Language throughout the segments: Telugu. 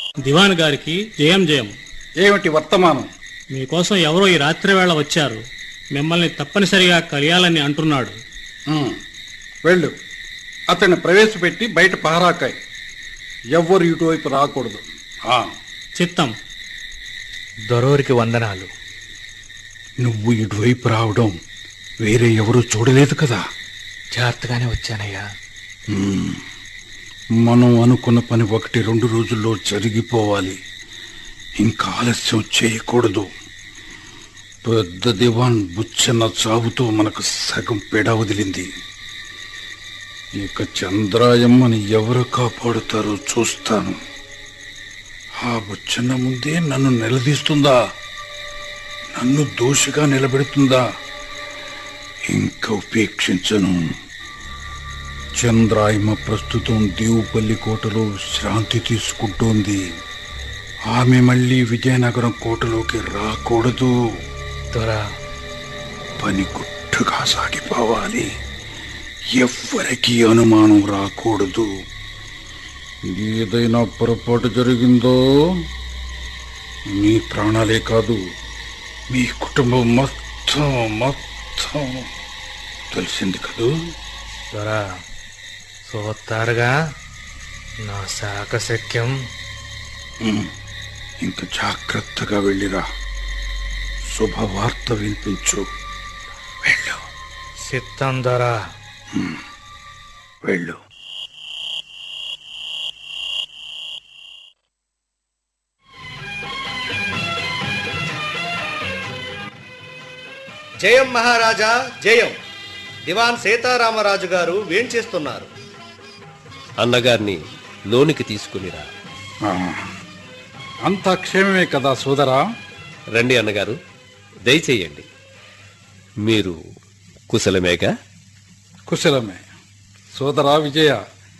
దివాన్ గారికి జయం జయం ఏమిటి వర్తమానం మీకోసం ఎవరో ఈ రాత్రి వేళ వచ్చారు మిమ్మల్ని తప్పనిసరిగా కలియాలని అంటున్నాడు ఉమ్, వెళ్ళు అతన్ని ప్రవేశపెట్టి బయట పహరాకాయ్ ఎవ్వరు ఇటువైపు రాకూడదు ఆ, చిత్తం దొరోరికి వందనాలు నువ్వు ఇటువైపు రావడం వేరే ఎవరు చూడలేదు కదా జాగ్రత్తగానే వచ్చానయ్యా ఉమ్, మనం అనుకున్న పని ఒకటి రెండు రోజుల్లో జరిగిపోవాలి ఇంకా ఆలస్యం చేయకూడదు పెద్ద దివాన్ బుచ్చన్న చావుతో మనకు సగం పెడ వదిలింది ఇక చంద్రాయమ్మని ఎవరు కాపాడుతారో చూస్తాను ఆ బుచ్చన్న ముందే నన్ను నిలదీస్తుందా నన్ను దోషిగా నిలబెడుతుందా ఇంకా ఉపేక్షించను చంద్రాయమ ప్రస్తుతం దేవుపల్లి కోటలో శ్రాంతి తీసుకుంటోంది ఆమె మళ్ళీ విజయనగరం కోటలోకి రాకూడదు దొర పని గుట్టుగా సాగిపోవాలి ఎవ్వరికీ అనుమానం రాకూడదు ఏదైనా పొరపాటు జరిగిందో మీ ప్రాణాలే కాదు మీ కుటుంబం మొత్తం మొత్తం తెలిసింది కదూ దొర చూస్తారుగా నా శాకశక్యం ఉమ్, ఇంక జాగ్రత్తగా వెళ్ళిరా శుభవార్త వినిపించు వెళ్ళు చిత్తం దొర వెళ్ళు జయం మహారాజా జయం దివాన్ సీతారామరాజు గారు వేంచేస్తున్నారు అన్నగారిని లోనికి తీసుకునిరా ఆ, అంతా క్షేమమే కదా సోదరా రండి అన్నగారు దయచేయండి మీరు కుశలమేగా కుశలమే సోదరా విజయ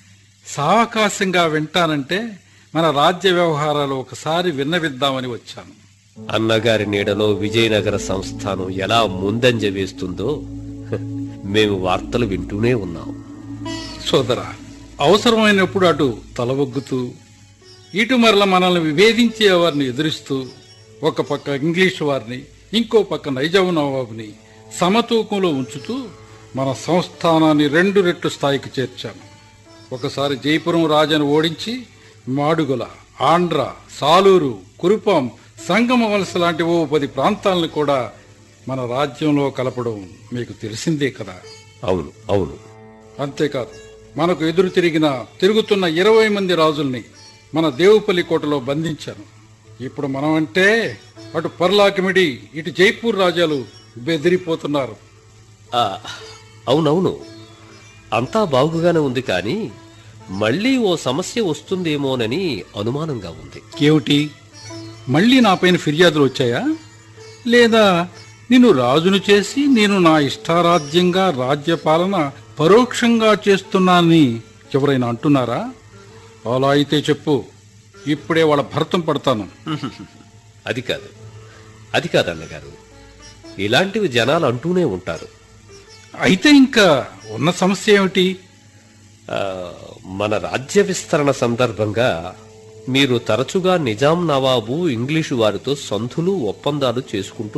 సావకాశంగా వింటానంటే మన రాజ్య వ్యవహారాలు ఒకసారి విన్నవిద్దామని వచ్చాను అన్నగారి నీడలో విజయనగర సంస్థానం ఎలా ముందంజ వేస్తుందో హ, మేము వార్తలు వింటూనే ఉన్నాం సోదరా అవసరమైనప్పుడు అటు తలవొగ్గుతూ ఇటు మరల మనల్ని విభేదించే వారిని ఎదురిస్తూ ఒక పక్క ఇంగ్లీష్ వారిని ఇంకో పక్క నైజాం నవాబుని సమతూకంలో ఉంచుతూ మన సంస్థానాన్ని రెండు రెట్లు స్థాయికి చేర్చాను ఒకసారి జైపురం రాజాను ఓడించి మాడుగుల ఆంధ్ర సాలూరు కురుపాం సంగమ వలస లాంటి ఓ పది ప్రాంతాలను కూడా మన రాజ్యంలో కలపడం మీకు తెలిసిందే కదా అవును అవును అంతేకాదు మనకు ఎదురు తిరిగిన తిరుగుతున్న ఇరవై మంది రాజుల్ని మన దేవుపల్లి కోటలో బంధించాను ఇప్పుడు మనం అంటే అటు పర్లాకిమిడి ఇటు జైపూర్ రాజాలు బెదిరిపోతున్నారు ఆ, అవునవును అంతా బాగుగానే ఉంది కానీ మళ్ళీ ఓ సమస్య వస్తుందేమోనని అనుమానంగా ఉంది ఏమిటి మళ్ళీ నాపైన ఫిర్యాదులు వచ్చాయా లేదా నిన్ను రాజును చేసి నేను నా ఇష్టారాజ్యంగా రాజ్యపాలన పరోక్షంగా చేస్తున్నానని ఎవరైనా అంటున్నారా అలా అయితే చెప్పు ఇప్పుడే వాళ్ళ భర్తం పడతాను అది కాదు అది కాదు అన్నగారు ఇలాంటివి జనాలు అంటూనే ఉంటారు అయితే ఇంకా ఉన్న సమస్య ఏమిటి ఆ, మన రాజ్య విస్తరణ సందర్భంగా మీరు తరచుగా నిజాం నవాబు ఇంగ్లీషు వారితో సంధులు ఒప్పందాలు చేసుకుంటూ